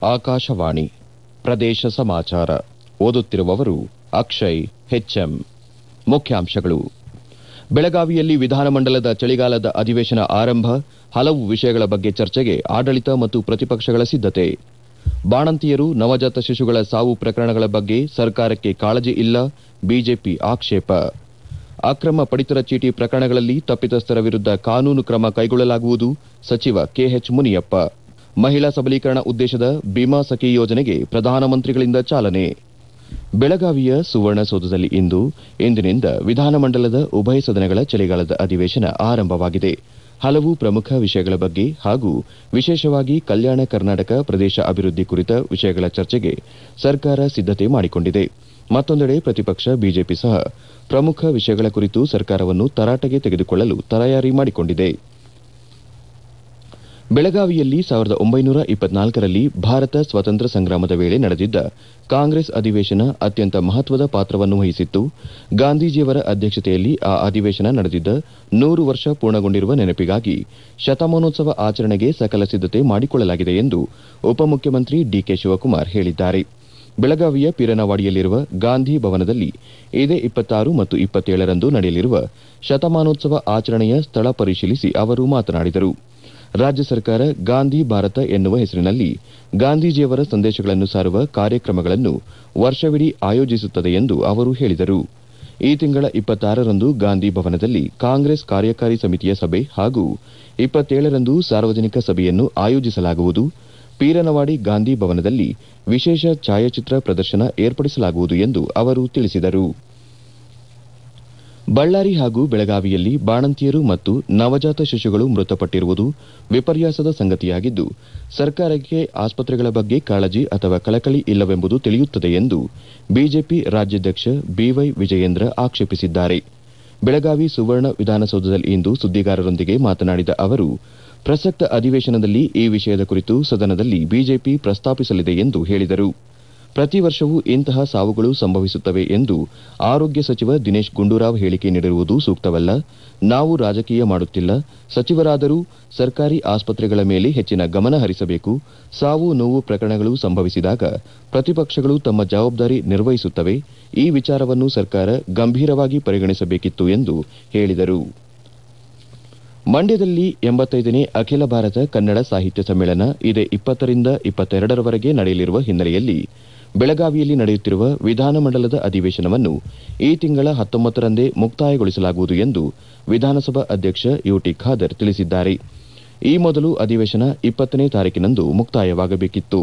ಆಕಾಶವಾಣಿ ಪ್ರದೇಶ ಸಮಾಚಾರ ಓದುತ್ತಿರುವವರು ಅಕ್ಷಯ್ ಹೆಚ್ಎಂ ಮುಖ್ಯಾಂಶಗಳು ಬೆಳಗಾವಿಯಲ್ಲಿ ವಿಧಾನಮಂಡಲದ ಚಳಿಗಾಲದ ಅಧಿವೇಶನ ಆರಂಭ ಹಲವು ವಿಷಯಗಳ ಬಗ್ಗೆ ಚರ್ಚೆಗೆ ಆಡಳಿತ ಮತ್ತು ಪ್ರತಿಪಕ್ಷಗಳ ಸಿದ್ದತೆ ಬಾಣಂತಿಯರು ನವಜಾತ ಶಿಶುಗಳ ಸಾವು ಪ್ರಕರಣಗಳ ಬಗ್ಗೆ ಸರ್ಕಾರಕ್ಕೆ ಕಾಳಜಿ ಇಲ್ಲ ಬಿಜೆಪಿ ಆಕ್ಷೇಪ ಅಕ್ರಮ ಪಡಿತರ ಚೀಟಿ ಪ್ರಕರಣಗಳಲ್ಲಿ ತಪ್ಪಿತಸ್ಥರ ವಿರುದ್ಧ ಕಾನೂನು ಕ್ರಮ ಕೈಗೊಳ್ಳಲಾಗುವುದು ಸಚಿವ ಕೆಎಚ್ ಮುನಿಯಪ್ಪ ಮಹಿಳಾ ಸಬಲೀಕರಣ ಉದ್ದೇಶದ ಬಿಮಾ ಸಖಿ ಯೋಜನೆಗೆ ಪ್ರಧಾನಮಂತ್ರಿಗಳಿಂದ ಚಾಲನೆ ಬೆಳಗಾವಿಯ ಸುವರ್ಣಸೌಧದಲ್ಲಿ ಇಂದು ಇಂದಿನಿಂದ ವಿಧಾನಮಂಡಲದ ಉಭಯ ಸದನಗಳ ಚಳಿಗಾಲದ ಅಧಿವೇಶನ ಆರಂಭವಾಗಿದೆ ಹಲವು ಪ್ರಮುಖ ವಿಷಯಗಳ ಬಗ್ಗೆ ಹಾಗೂ ವಿಶೇಷವಾಗಿ ಕಲ್ಯಾಣ ಕರ್ನಾಟಕ ಪ್ರದೇಶ ಅಭಿವೃದ್ಧಿ ಕುರಿತ ವಿಷಯಗಳ ಚರ್ಚೆಗೆ ಸರ್ಕಾರ ಸಿದ್ದತೆ ಮಾಡಿಕೊಂಡಿದೆ ಮತ್ತೊಂದೆಡೆ ಪ್ರತಿಪಕ್ಷ ಬಿಜೆಪಿ ಸಹ ಪ್ರಮುಖ ವಿಷಯಗಳ ಕುರಿತು ಸರ್ಕಾರವನ್ನು ತರಾಟೆಗೆ ತೆಗೆದುಕೊಳ್ಳಲು ತಯಾರಿ ಮಾಡಿಕೊಂಡಿದೆ ಬೆಳಗಾವಿಯಲ್ಲಿ ಸಾವಿರದ ಒಂಬೈನೂರ ಇಪ್ಪತ್ನಾಲ್ಕರಲ್ಲಿ ಭಾರತ ಸ್ವಾತಂತ್ರ್ಯ ಸಂಗ್ರಾಮದ ವೇಳೆ ನಡೆದಿದ್ದ ಕಾಂಗ್ರೆಸ್ ಅಧಿವೇಶನ ಅತ್ಯಂತ ಮಹತ್ವದ ಪಾತ್ರವನ್ನು ವಹಿಸಿತ್ತು ಗಾಂಧೀಜಿಯವರ ಅಧ್ಯಕ್ಷತೆಯಲ್ಲಿ ಆ ಅಧಿವೇಶನ ನಡೆದಿದ್ದ ನೂರು ವರ್ಷ ಪೂರ್ಣಗೊಂಡಿರುವ ನೆನಪಿಗಾಗಿ ಶತಮಾನೋತ್ಸವ ಆಚರಣೆಗೆ ಸಕಲ ಸಿದ್ದತೆ ಮಾಡಿಕೊಳ್ಳಲಾಗಿದೆ ಎಂದು ಉಪಮುಖ್ಯಮಂತ್ರಿ ಡಿಕೆ ಶಿವಕುಮಾರ್ ಹೇಳಿದ್ದಾರೆ ಬೆಳಗಾವಿಯ ಪೀರನವಾಡಿಯಲ್ಲಿರುವ ಗಾಂಧಿ ಭವನದಲ್ಲಿ ಇದೇ ಇಪ್ಪತ್ತಾರು ಮತ್ತು ಇಪ್ಪತ್ತೇಳರಂದು ನಡೆಯಲಿರುವ ಶತಮಾನೋತ್ಸವ ಆಚರಣೆಯ ಸ್ಥಳ ಪರಿಶೀಲಿಸಿ ಅವರು ಮಾತನಾಡಿದರು ರಾಜ್ಯ ಸರ್ಕಾರ ಗಾಂಧಿ ಭಾರತ ಎನ್ನುವ ಹೆಸರಿನಲ್ಲಿ ಗಾಂಧೀಜಿಯವರ ಸಂದೇಶಗಳನ್ನು ಸಾರುವ ಕಾರ್ಯಕ್ರಮಗಳನ್ನು ವರ್ಷವಿಡೀ ಆಯೋಜಿಸುತ್ತದೆ ಎಂದು ಅವರು ಹೇಳಿದರು ಈ ತಿಂಗಳ ಇಪ್ಪತ್ತಾರರಂದು ಗಾಂಧಿ ಭವನದಲ್ಲಿ ಕಾಂಗ್ರೆಸ್ ಕಾರ್ಯಕಾರಿ ಸಮಿತಿಯ ಸಭೆ ಹಾಗೂ ಇಪ್ಪತ್ತೇಳರಂದು ಸಾರ್ವಜನಿಕ ಸಭೆಯನ್ನು ಆಯೋಜಿಸಲಾಗುವುದು ಪೀರನವಾಡಿ ಗಾಂಧಿ ಭವನದಲ್ಲಿ ವಿಶೇಷ ಛಾಯಾಚಿತ್ರ ಪ್ರದರ್ಶನ ಏರ್ಪಡಿಸಲಾಗುವುದು ಎಂದು ಅವರು ತಿಳಿಸಿದರು ಬಳ್ಳಾರಿ ಹಾಗೂ ಬೆಳಗಾವಿಯಲ್ಲಿ ಬಾಣಂತಿಯರು ಮತ್ತು ನವಜಾತ ಶಿಶುಗಳು ಮೃತಪಟ್ಟಿರುವುದು ವಿಪರ್ಯಾಸದ ಸಂಗತಿಯಾಗಿದ್ದು ಸರ್ಕಾರಕ್ಕೆ ಆಸ್ಪತ್ರೆಗಳ ಬಗ್ಗೆ ಕಾಳಜಿ ಅಥವಾ ಕಳಕಳಿ ಇಲ್ಲವೆಂಬುದು ತಿಳಿಯುತ್ತದೆ ಎಂದು ಬಿಜೆಪಿ ರಾಜ್ಯಾಧ್ಯಕ್ಷ ಬಿವೈ ವಿಜಯೇಂದ್ರ ಆಕ್ಷೇಪಿಸಿದ್ದಾರೆ ಬೆಳಗಾವಿ ಸುವರ್ಣ ವಿಧಾನಸೌಧದಲ್ಲಿ ಇಂದು ಸುದ್ದಿಗಾರರೊಂದಿಗೆ ಮಾತನಾಡಿದ ಅವರು ಪ್ರಸಕ್ತ ಅಧಿವೇಶನದಲ್ಲಿ ಈ ವಿಷಯದ ಕುರಿತು ಸದನದಲ್ಲಿ ಬಿಜೆಪಿ ಪ್ರಸ್ತಾಪಿಸಲಿದೆ ಎಂದು ಹೇಳಿದರು ಪ್ರತಿ ವರ್ಷವೂ ಇಂತಹ ಸಾವುಗಳು ಸಂಭವಿಸುತ್ತವೆ ಎಂದು ಆರೋಗ್ಯ ಸಚಿವ ದಿನೇಶ್ ಗುಂಡೂರಾವ್ ಹೇಳಿಕೆ ನೀಡಿರುವುದು ಸೂಕ್ತವಲ್ಲ ನಾವು ರಾಜಕೀಯ ಮಾಡುತ್ತಿಲ್ಲ ಸಚಿವರಾದರೂ ಸರ್ಕಾರಿ ಆಸ್ಪತ್ರೆಗಳ ಮೇಲೆ ಹೆಚ್ಚಿನ ಗಮನ ಹರಿಸಬೇಕು ಸಾವು ನೋವು ಪ್ರಕರಣಗಳು ಸಂಭವಿಸಿದಾಗ ಪ್ರತಿಪಕ್ಷಗಳು ತಮ್ಮ ಜವಾಬ್ದಾರಿ ನಿರ್ವಹಿಸುತ್ತವೆ ಈ ವಿಚಾರವನ್ನು ಸರ್ಕಾರ ಗಂಭೀರವಾಗಿ ಪರಿಗಣಿಸಬೇಕಿತ್ತು ಎಂದು ಹೇಳಿದರು ಮಂಡ್ಯದಲ್ಲಿ ಎಂಬತ್ತೈದನೇ ಅಖಿಲ ಭಾರತ ಕನ್ನಡ ಸಾಹಿತ್ಯ ಸಮ್ಮೇಳನ ಇದೇ ಇಪ್ಪತ್ತರಿಂದ ಇಪ್ಪತ್ತೆರಡರವರೆಗೆ ನಡೆಯಲಿರುವ ಹಿನ್ನೆಲೆಯಲ್ಲಿ ಬೆಳಗಾವಿಯಲ್ಲಿ ನಡೆಯುತ್ತಿರುವ ವಿಧಾನಮಂಡಲದ ಅಧಿವೇಶನವನ್ನು ಈ ತಿಂಗಳ ಹತ್ತೊಂಬತ್ತರಂದೇ ಮುಕ್ತಾಯಗೊಳಿಸಲಾಗುವುದು ಎಂದು ವಿಧಾನಸಭಾ ಅಧ್ಯಕ್ಷ ಯುಟಿ ಖಾದರ್ ತಿಳಿಸಿದ್ದಾರೆ ಈ ಮೊದಲು ಅಧಿವೇಶನ ಇಪ್ಪತ್ತನೇ ತಾರೀಕಿನಂದು ಮುಕ್ತಾಯವಾಗಬೇಕಿತ್ತು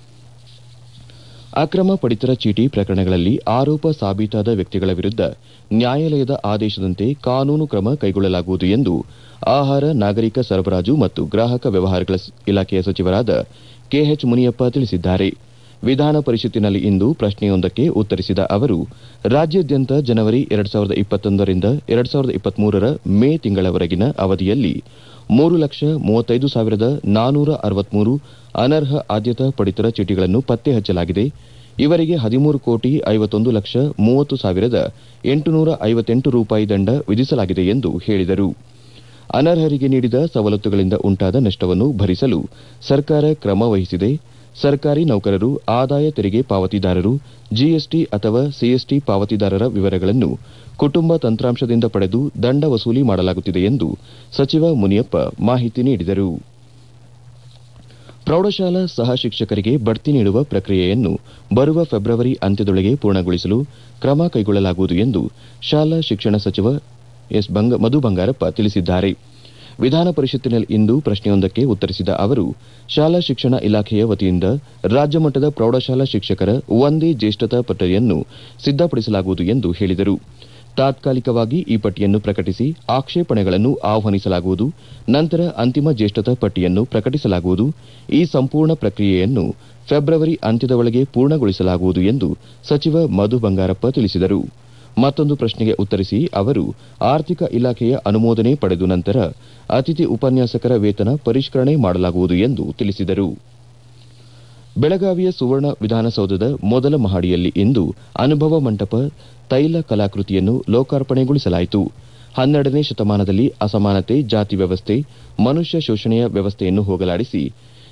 ಅಕ್ರಮ ಪಡಿತರ ಚೀಟಿ ಪ್ರಕರಣಗಳಲ್ಲಿ ಆರೋಪ ಸಾಬೀತಾದ ವ್ಯಕ್ತಿಗಳ ವಿರುದ್ಧ ನ್ಯಾಯಾಲಯದ ಆದೇಶದಂತೆ ಕಾನೂನು ಕ್ರಮ ಕೈಗೊಳ್ಳಲಾಗುವುದು ಎಂದು ಆಹಾರ ನಾಗರಿಕ ಸರಬರಾಜು ಮತ್ತು ಗ್ರಾಹಕ ವ್ಯವಹಾರಗಳ ಇಲಾಖೆಯ ಸಚಿವರಾದ ಕೆಎಚ್ ಮುನಿಯಪ್ಪ ತಿಳಿಸಿದ್ದಾರೆ ವಿಧಾನ ಪರಿಷತ್ತಿನಲ್ಲಿ ಇಂದು ಪ್ರಶ್ನೆಯೊಂದಕ್ಕೆ ಉತ್ತರಿಸಿದ ಅವರು ರಾಜ್ಯಾದ್ಯಂತ ಜನವರಿ ಎರಡ್ ಸಾವಿರದ ಇಪ್ಪತ್ತೊಂದರಿಂದ ಎರಡ್ ಸಾವಿರದ ಇಪ್ಪತ್ಮೂರರ ಮೇ ತಿಂಗಳವರೆಗಿನ ಅವಧಿಯಲ್ಲಿ ಮೂರು ಲಕ್ಷ ಮೂವತ್ತೈದು ಸಾವಿರದ ನಾನೂರ ಅರವತ್ಮೂರು ಅನರ್ಹ ಆದ್ಯತಾ ಪಡಿತರ ಚೀಟಿಗಳನ್ನು ಪತ್ತೆ ಹಚ್ಚಲಾಗಿದೆ ಇವರಿಗೆ ಹದಿಮೂರು ಕೋಟಿ ಐವತ್ತೊಂದು ಲಕ್ಷ ಮೂವತ್ತು ಸಾವಿರದ ಎಂಟುನೂರ ಐವತ್ತೆಂಟು ರೂಪಾಯಿ ದಂಡ ವಿಧಿಸಲಾಗಿದೆ ಎಂದು ಹೇಳಿದರು ಅನರ್ಹರಿಗೆ ನೀಡಿದ ಸವಲತ್ತುಗಳಿಂದ ಉಂಟಾದ ನಷ್ಟವನ್ನು ಭರಿಸಲು ಸರ್ಕಾರ ಕ್ರಮ ವಹಿಸಿದೆ ಸರ್ಕಾರಿ ನೌಕರರು ಆದಾಯ ತೆರಿಗೆ ಪಾವತಿದಾರರು ಜಿಎಸ್ಟಿ ಅಥವಾ ಸಿಎಸ್ಟಿ ಪಾವತಿದಾರರ ವಿವರಗಳನ್ನು ಕುಟುಂಬ ತಂತ್ರಾಂಶದಿಂದ ಪಡೆದು ದಂಡ ವಸೂಲಿ ಮಾಡಲಾಗುತ್ತಿದೆ ಎಂದು ಸಚಿವ ಮುನಿಯಪ್ಪ ಮಾಹಿತಿ ನೀಡಿದರು ಪ್ರೌಢಶಾಲಾ ಸಹ ಶಿಕ್ಷಕರಿಗೆ ಬಡ್ತಿ ನೀಡುವ ಪ್ರಕ್ರಿಯೆಯನ್ನು ಬರುವ ಫೆಬ್ರವರಿ ಅಂತ್ಯದೊಳಗೆ ಪೂರ್ಣಗೊಳಿಸಲು ಕ್ರಮ ಕೈಗೊಳ್ಳಲಾಗುವುದು ಎಂದು ಶಾಲಾ ಶಿಕ್ಷಣ ಸಚಿವ ಎಸ್ ಮಧು ಬಂಗಾರಪ್ಪ ತಿಳಿಸಿದ್ದಾರೆ ವಿಧಾನ ಪರಿಷತ್ತಿನಲ್ಲಿ ಇಂದು ಪ್ರಶ್ನೆಯೊಂದಕ್ಕೆ ಉತ್ತರಿಸಿದ ಅವರು ಶಾಲಾ ಶಿಕ್ಷಣ ಇಲಾಖೆಯ ವತಿಯಿಂದ ರಾಜ್ಯ ಮಟ್ಟದ ಪ್ರೌಢಶಾಲಾ ಶಿಕ್ಷಕರ ಒಂದೇ ಜ್ಯೇಷ್ಠತಾ ಪಟ್ಟಿಯನ್ನು ಸಿದ್ದಪಡಿಸಲಾಗುವುದು ಎಂದು ಹೇಳಿದರು ತಾತ್ಕಾಲಿಕವಾಗಿ ಈ ಪಟ್ಟಿಯನ್ನು ಪ್ರಕಟಿಸಿ ಆಕ್ಷೇಪಣೆಗಳನ್ನು ಆಹ್ವಾನಿಸಲಾಗುವುದು ನಂತರ ಅಂತಿಮ ಜ್ಯೇಷ್ಠತಾ ಪಟ್ಟಿಯನ್ನು ಪ್ರಕಟಿಸಲಾಗುವುದು ಈ ಸಂಪೂರ್ಣ ಪ್ರಕ್ರಿಯೆಯನ್ನು ಫೆಬ್ರವರಿ ಅಂತ್ಯದ ಒಳಗೆ ಪೂರ್ಣಗೊಳಿಸಲಾಗುವುದು ಎಂದು ಸಚಿವ ಮಧು ಬಂಗಾರಪ್ಪ ತಿಳಿಸಿದರು ಮತ್ತೊಂದು ಪ್ರಶ್ನೆಗೆ ಉತ್ತರಿಸಿ ಅವರು ಆರ್ಥಿಕ ಇಲಾಖೆಯ ಅನುಮೋದನೆ ಪಡೆದು ನಂತರ ಅತಿಥಿ ಉಪನ್ಯಾಸಕರ ವೇತನ ಪರಿಷ್ಕರಣೆ ಮಾಡಲಾಗುವುದು ಎಂದು ತಿಳಿಸಿದರು ಬೆಳಗಾವಿಯ ಸುವರ್ಣ ವಿಧಾನಸೌಧದ ಮೊದಲ ಮಹಡಿಯಲ್ಲಿ ಇಂದು ಅನುಭವ ಮಂಟಪ ತೈಲ ಕಲಾಕೃತಿಯನ್ನು ಲೋಕಾರ್ಪಣೆಗೊಳಿಸಲಾಯಿತು ಹನ್ನೆರಡನೇ ಶತಮಾನದಲ್ಲಿ ಅಸಮಾನತೆ ಜಾತಿ ವ್ಯವಸ್ಥೆ ಮನುಷ್ಯ ಶೋಷಣೆಯ ವ್ಯವಸ್ಥೆಯನ್ನು ಹೋಗಲಾಡಿಸಿ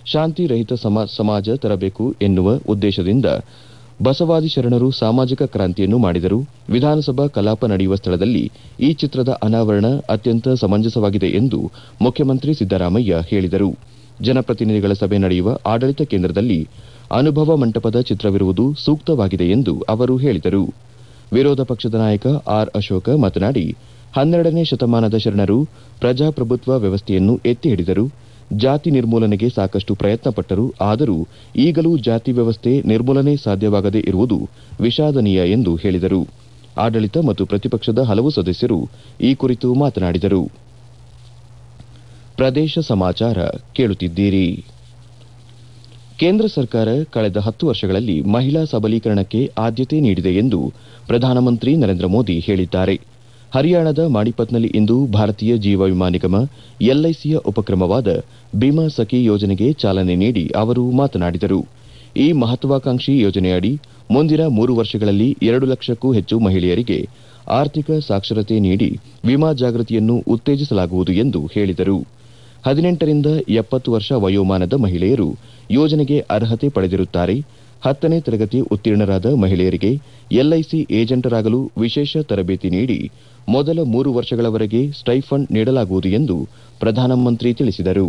ಶಾಂತಿರಹಿತ ಸಮ- ಸಮಾಜ ತರಬೇಕು ಎನ್ನುವ ಉದ್ದೇಶದಿಂದ ಬಸವಾದಿ ಶರಣರು ಸಾಮಾಜಿಕ ಕ್ರಾಂತಿಯನ್ನು ಮಾಡಿದರು ವಿಧಾನಸಭಾ ಕಲಾಪ ನಡೆಯುವ ಸ್ಥಳದಲ್ಲಿ ಈ ಚಿತ್ರದ ಅನಾವರಣ ಅತ್ಯಂತ ಸಮಂಜಸವಾಗಿದೆ ಎಂದು ಮುಖ್ಯಮಂತ್ರಿ ಸಿದ್ದರಾಮಯ್ಯ ಹೇಳಿದರು ಜನಪ್ರತಿನಿಧಿಗಳ ಸಭೆ ನಡೆಯುವ ಆಡಳಿತ ಕೇಂದ್ರದಲ್ಲಿ ಅನುಭವ ಮಂಟಪದ ಚಿತ್ರವಿರುವುದು ಸೂಕ್ತವಾಗಿದೆ ಎಂದು ಅವರು ಹೇಳಿದರು ವಿರೋಧ ಪಕ್ಷದ ನಾಯಕ ಆರ್ ಅಶೋಕ ಮಾತನಾಡಿ ಹನ್ನೆರಡನೇ ಶತಮಾನದ ಶರಣರು ಪ್ರಜಾಪ್ರಭುತ್ವ ವ್ಯವಸ್ಥೆಯನ್ನು ಎತ್ತಿ ಹಿಡಿದರು ಜಾತಿ ನಿರ್ಮೂಲನೆಗೆ ಸಾಕಷ್ಟು ಪ್ರಯತ್ನ ಪಟ್ಟರು ಆದರೂ ಈಗಲೂ ಜಾತಿ ವ್ಯವಸ್ಥೆ ನಿರ್ಮೂಲನೆ ಸಾಧ್ಯವಾಗದೇ ಇರುವುದು ವಿಷಾದನೀಯ ಎಂದು ಹೇಳಿದರು ಆಡಳಿತ ಮತ್ತು ಪ್ರತಿಪಕ್ಷದ ಹಲವು ಸದಸ್ಯರು ಈ ಕುರಿತು ಮಾತನಾಡಿದರು ಪ್ರದೇಶ ಸಮಾಚಾರ ಕೇಳುತ್ತಿದ್ದೀರಿ ಕೇಂದ್ರ ಸರ್ಕಾರ ಕಳೆದ ಹತ್ತು ವರ್ಷಗಳಲ್ಲಿ ಮಹಿಳಾ ಸಬಲೀಕರಣಕ್ಕೆ ಆದ್ಯತೆ ನೀಡಿದೆ ಎಂದು ಪ್ರಧಾನಮಂತ್ರಿ ನರೇಂದ್ರ ಮೋದಿ ಹೇಳಿದ್ದಾರೆ ಹರಿಯಾಣದ ಮಾಣಿಪತ್ನಲ್ಲಿ ಇಂದು ಭಾರತೀಯ ಜೀವ ವಿಮಾ ನಿಗಮ ಎಲ್ಐಸಿಯ ಉಪಕ್ರಮವಾದ ಬಿಮಾ ಸಖಿ ಯೋಜನೆಗೆ ಚಾಲನೆ ನೀಡಿ ಅವರು ಮಾತನಾಡಿದರು ಈ ಮಹತ್ವಾಕಾಂಕ್ಷಿ ಯೋಜನೆಯಡಿ ಮುಂದಿನ ಮೂರು ವರ್ಷಗಳಲ್ಲಿ ಎರಡು ಲಕ್ಷಕ್ಕೂ ಹೆಚ್ಚು ಮಹಿಳೆಯರಿಗೆ ಆರ್ಥಿಕ ಸಾಕ್ಷರತೆ ನೀಡಿ ವಿಮಾ ಜಾಗೃತಿಯನ್ನು ಉತ್ತೇಜಿಸಲಾಗುವುದು ಎಂದು ಹೇಳಿದರು ಹದಿನೆಂಟರಿಂದ ಎಪ್ಪತ್ತು ವರ್ಷ ವಯೋಮಾನದ ಮಹಿಳೆಯರು ಯೋಜನೆಗೆ ಅರ್ಹತೆ ಪಡೆದಿರುತ್ತಾರೆ ಹತ್ತನೇ ತರಗತಿ ಉತ್ತೀರ್ಣರಾದ ಮಹಿಳೆಯರಿಗೆ ಎಲ್ಐಸಿ ಏಜೆಂಟರಾಗಲು ವಿಶೇಷ ತರಬೇತಿ ನೀಡಿ ಮೊದಲ ಮೂರು ವರ್ಷಗಳವರೆಗೆ ಸ್ಟೈಫಂಡ್ ನೀಡಲಾಗುವುದು ಎಂದು ಪ್ರಧಾನಮಂತ್ರಿ ತಿಳಿಸಿದರು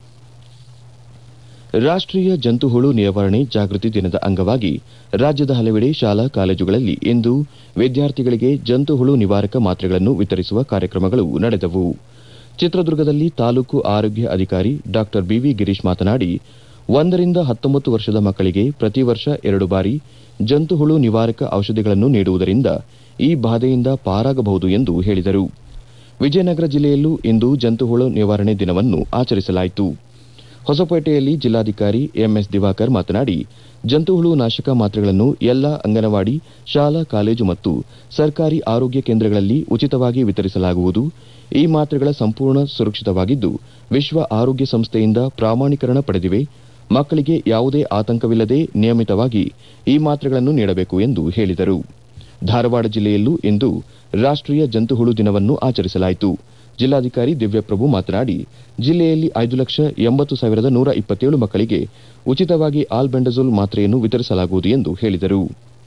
ರಾಷ್ಟ್ರೀಯ ಜಂತುಹುಳು ನಿವಾರಣೆ ಜಾಗೃತಿ ದಿನದ ಅಂಗವಾಗಿ ರಾಜ್ಯದ ಹಲವೆಡೆ ಶಾಲಾ ಕಾಲೇಜುಗಳಲ್ಲಿ ಇಂದು ವಿದ್ಯಾರ್ಥಿಗಳಿಗೆ ಜಂತುಹುಳು ನಿವಾರಕ ಮಾತ್ರೆಗಳನ್ನು ವಿತರಿಸುವ ಕಾರ್ಯಕ್ರಮಗಳು ನಡೆದವು ಚಿತ್ರದುರ್ಗದಲ್ಲಿ ತಾಲೂಕು ಆರೋಗ್ಯ ಅಧಿಕಾರಿ ಡಾ ಬಿವಿ ಗಿರೀಶ್ ಮಾತನಾಡಿ ಒಂದರಿಂದ ಹತ್ತೊಂಬತ್ತು ವರ್ಷದ ಮಕ್ಕಳಿಗೆ ಪ್ರತಿ ವರ್ಷ ಎರಡು ಬಾರಿ ಜಂತುಹುಳು ನಿವಾರಕ ಔಷಧಿಗಳನ್ನು ನೀಡುವುದರಿಂದ ಈ ಬಾಧೆಯಿಂದ ಪಾರಾಗಬಹುದು ಎಂದು ಹೇಳಿದರು ವಿಜಯನಗರ ಜಿಲ್ಲೆಯಲ್ಲೂ ಇಂದು ಜಂತುಹುಳು ನಿವಾರಣೆ ದಿನವನ್ನು ಆಚರಿಸಲಾಯಿತು ಹೊಸಪೇಟೆಯಲ್ಲಿ ಜಿಲ್ಲಾಧಿಕಾರಿ ಎಂಎಸ್ ದಿವಾಕರ್ ಮಾತನಾಡಿ ಜಂತುಹುಳು ನಾಶಕ ಮಾತ್ರೆಗಳನ್ನು ಎಲ್ಲಾ ಅಂಗನವಾಡಿ ಶಾಲಾ ಕಾಲೇಜು ಮತ್ತು ಸರ್ಕಾರಿ ಆರೋಗ್ಯ ಕೇಂದ್ರಗಳಲ್ಲಿ ಉಚಿತವಾಗಿ ವಿತರಿಸಲಾಗುವುದು ಈ ಮಾತ್ರೆಗಳ ಸಂಪೂರ್ಣ ಸುರಕ್ಷಿತವಾಗಿದ್ದು ವಿಶ್ವ ಆರೋಗ್ಯ ಸಂಸ್ಥೆಯಿಂದ ಪ್ರಾಮಾಣೀಕರಣ ಪಡೆದಿವೆ ಮಕ್ಕಳಿಗೆ ಯಾವುದೇ ಆತಂಕವಿಲ್ಲದೆ ನಿಯಮಿತವಾಗಿ ಈ ಮಾತ್ರೆಗಳನ್ನು ನೀಡಬೇಕು ಎಂದು ಹೇಳಿದರು ಧಾರವಾಡ ಜಿಲ್ಲೆಯಲ್ಲೂ ಇಂದು ರಾಷ್ಟ್ರೀಯ ಜಂತುಹುಳು ದಿನವನ್ನು ಆಚರಿಸಲಾಯಿತು ಜಿಲ್ಲಾಧಿಕಾರಿ ದಿವ್ಯಪ್ರಭು ಮಾತನಾಡಿ ಜಿಲ್ಲೆಯಲ್ಲಿ ಐದು ಲಕ್ಷ ಎಂಬತ್ತು ಸಾವಿರದ ನೂರ ಇಪ್ಪತ್ತೇಳು ಮಕ್ಕಳಿಗೆ ಉಚಿತವಾಗಿ ಆಲ್ಬೆಂಡಜೋಲ್ ಮಾತ್ರೆಯನ್ನು ವಿತರಿಸಲಾಗುವುದು ಎಂದು ಹೇಳಿದರು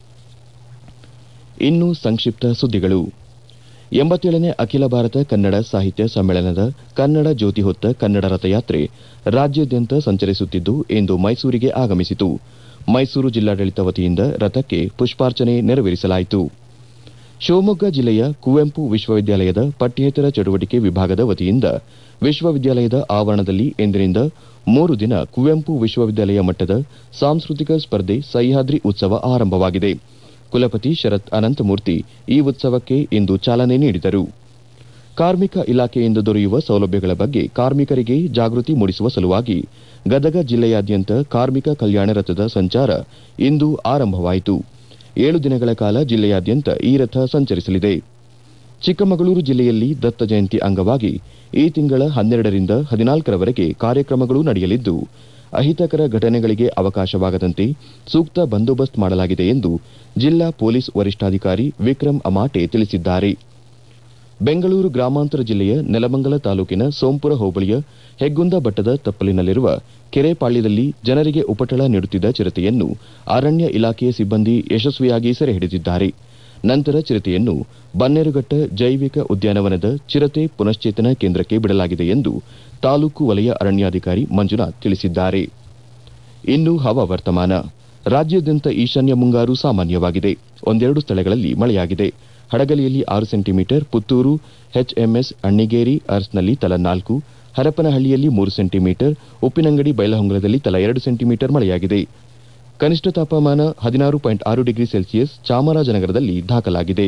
ಇನ್ನು ಸಂಕ್ಷಿಪ್ತ ಸುದ್ದಿಗಳು ಎಂಬತ್ತೇಳನೇ ಅಖಿಲ ಭಾರತ ಕನ್ನಡ ಸಾಹಿತ್ಯ ಸಮ್ಮೇಳನದ ಕನ್ನಡ ಜ್ಯೋತಿ ಹೊತ್ತ ಕನ್ನಡ ರಥಯಾತ್ರೆ ರಾಜ್ಯಾದ್ಯಂತ ಸಂಚರಿಸುತ್ತಿದ್ದು ಇಂದು ಮೈಸೂರಿಗೆ ಆಗಮಿಸಿತು ಮೈಸೂರು ಜಿಲ್ಲಾಡಳಿತ ವತಿಯಿಂದ ರಥಕ್ಕೆ ಪುಷ್ಪಾರ್ಚನೆ ನೆರವೇರಿಸಲಾಯಿತು ಶಿವಮೊಗ್ಗ ಜಿಲ್ಲೆಯ ಕುವೆಂಪು ವಿಶ್ವವಿದ್ಯಾಲಯದ ಪಠ್ಯೇತರ ಚಟುವಟಿಕೆ ವಿಭಾಗದ ವತಿಯಿಂದ ವಿಶ್ವವಿದ್ಯಾಲಯದ ಆವರಣದಲ್ಲಿ ಇಂದಿನಿಂದ ಮೂರು ದಿನ ಕುವೆಂಪು ವಿಶ್ವವಿದ್ಯಾಲಯ ಮಟ್ಟದ ಸಾಂಸ್ಕೃತಿಕ ಸ್ಪರ್ಧೆ ಸಹ್ಯಾದ್ರಿ ಉತ್ಸವ ಆರಂಭವಾಗಿದೆ ಕುಲಪತಿ ಶರತ್ ಅನಂತಮೂರ್ತಿ ಈ ಉತ್ಸವಕ್ಕೆ ಇಂದು ಚಾಲನೆ ನೀಡಿದರು ಕಾರ್ಮಿಕ ಇಲಾಖೆಯಿಂದ ದೊರೆಯುವ ಸೌಲಭ್ಯಗಳ ಬಗ್ಗೆ ಕಾರ್ಮಿಕರಿಗೆ ಜಾಗೃತಿ ಮೂಡಿಸುವ ಸಲುವಾಗಿ ಗದಗ ಜಿಲ್ಲೆಯಾದ್ಯಂತ ಕಾರ್ಮಿಕ ಕಲ್ಯಾಣ ರಥದ ಸಂಚಾರ ಇಂದು ಆರಂಭವಾಯಿತು ಏಳು ದಿನಗಳ ಕಾಲ ಜಿಲ್ಲೆಯಾದ್ಯಂತ ಈ ರಥ ಸಂಚರಿಸಲಿದೆ ಚಿಕ್ಕಮಗಳೂರು ಜಿಲ್ಲೆಯಲ್ಲಿ ದತ್ತ ಜಯಂತಿ ಅಂಗವಾಗಿ ಈ ತಿಂಗಳ ಹನ್ನೆರಡರಿಂದ ಹದಿನಾಲ್ಕರವರೆಗೆ ಕಾರ್ಯಕ್ರಮಗಳು ನಡೆಯಲಿದ್ದು ಅಹಿತಕರ ಘಟನೆಗಳಿಗೆ ಅವಕಾಶವಾಗದಂತೆ ಸೂಕ್ತ ಬಂದೋಬಸ್ತ್ ಮಾಡಲಾಗಿದೆ ಎಂದು ಜಿಲ್ಲಾ ಪೊಲೀಸ್ ವರಿಷ್ಠಾಧಿಕಾರಿ ವಿಕ್ರಮ್ ಅಮಾಟೆ ತಿಳಿಸಿದ್ದಾರೆ ಬೆಂಗಳೂರು ಗ್ರಾಮಾಂತರ ಜಿಲ್ಲೆಯ ನೆಲಮಂಗಲ ತಾಲೂಕಿನ ಸೋಂಪುರ ಹೋಬಳಿಯ ಹೆಗ್ಗುಂದ ಬೆಟ್ಟದ ತಪ್ಪಲಿನಲ್ಲಿರುವ ಕೆರೆಪಾಳ್ಯದಲ್ಲಿ ಜನರಿಗೆ ಉಪಟಳ ನೀಡುತ್ತಿದ್ದ ಚಿರತೆಯನ್ನು ಅರಣ್ಯ ಇಲಾಖೆಯ ಸಿಬ್ಬಂದಿ ಯಶಸ್ವಿಯಾಗಿ ಸೆರೆ ಹಿಡಿದಿದ್ದಾರೆ ನಂತರ ಚಿರತೆಯನ್ನು ಬನ್ನೇರುಘಟ್ಟ ಜೈವಿಕ ಉದ್ಯಾನವನದ ಚಿರತೆ ಪುನಶ್ಚೇತನ ಕೇಂದ್ರಕ್ಕೆ ಬಿಡಲಾಗಿದೆ ಎಂದು ತಾಲೂಕು ವಲಯ ಅರಣ್ಯಾಧಿಕಾರಿ ಮಂಜುನಾಥ್ ತಿಳಿಸಿದ್ದಾರೆ ಇನ್ನು ಹವಾವರ್ತಮಾನ ರಾಜ್ಯಾದ್ಯಂತ ಈಶಾನ್ಯ ಮುಂಗಾರು ಸಾಮಾನ್ಯವಾಗಿದೆ ಒಂದೆರಡು ಸ್ಥಳಗಳಲ್ಲಿ ಮಳೆಯಾಗಿದೆ ಹಡಗಲಿಯಲ್ಲಿ ಆರು ಸೆಂಟಿಮೀಟರ್ ಪುತ್ತೂರು ಎಚ್ಎಂಎಸ್ ಅಣ್ಣಿಗೇರಿ ಅರ್ಸ್ನಲ್ಲಿ ತಲಾ ನಾಲ್ಕು ಹರಪನಹಳ್ಳಿಯಲ್ಲಿ ಮೂರು ಸೆಂಟಿಮೀಟರ್ ಉಪ್ಪಿನಂಗಡಿ ಬೈಲಹೊಂಗಲದಲ್ಲಿ ತಲಾ ಎರಡು ಸೆಂಟಿಮೀಟರ್ ಮಳೆಯಾಗಿದೆ ಕನಿಷ್ಠ ತಾಪಮಾನ ಹದಿನಾರು ಪಾಯಿಂಟ್ ಆರು ಡಿಗ್ರಿ ಸೆಲ್ಸಿಯಸ್ ಚಾಮರಾಜನಗರದಲ್ಲಿ ದಾಖಲಾಗಿದೆ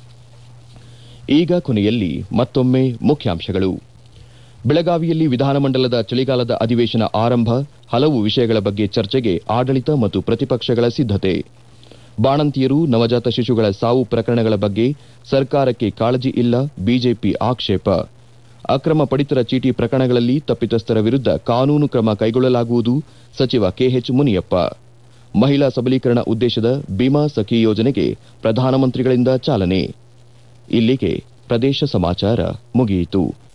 ಈಗ ಕೊನೆಯಲ್ಲಿ ಮತ್ತೊಮ್ಮೆ ಮುಖ್ಯಾಂಶಗಳು ಬೆಳಗಾವಿಯಲ್ಲಿ ವಿಧಾನಮಂಡಲದ ಚಳಿಗಾಲದ ಅಧಿವೇಶನ ಆರಂಭ ಹಲವು ವಿಷಯಗಳ ಬಗ್ಗೆ ಚರ್ಚೆಗೆ ಆಡಳಿತ ಮತ್ತು ಪ್ರತಿಪಕ್ಷಗಳ ಸಿದ್ಧತೆ ಬಾಣಂತಿಯರು ನವಜಾತ ಶಿಶುಗಳ ಸಾವು ಪ್ರಕರಣಗಳ ಬಗ್ಗೆ ಸರ್ಕಾರಕ್ಕೆ ಕಾಳಜಿ ಇಲ್ಲ ಬಿಜೆಪಿ ಆಕ್ಷೇಪ ಅಕ್ರಮ ಪಡಿತರ ಚೀಟಿ ಪ್ರಕರಣಗಳಲ್ಲಿ ತಪ್ಪಿತಸ್ಥರ ವಿರುದ್ಧ ಕಾನೂನು ಕ್ರಮ ಕೈಗೊಳ್ಳಲಾಗುವುದು ಸಚಿವ ಕೆಎಚ್ ಮುನಿಯಪ್ಪ ಮಹಿಳಾ ಸಬಲೀಕರಣ ಉದ್ದೇಶದ ಬಿಮಾ ಸಖಿ ಯೋಜನೆಗೆ ಪ್ರಧಾನಮಂತ್ರಿಗಳಿಂದ ಚಾಲನೆ ಇಲ್ಲಿಗೆ ಪ್ರದೇಶ ಸಮಾಚಾರ ಮುಗಿಯಿತು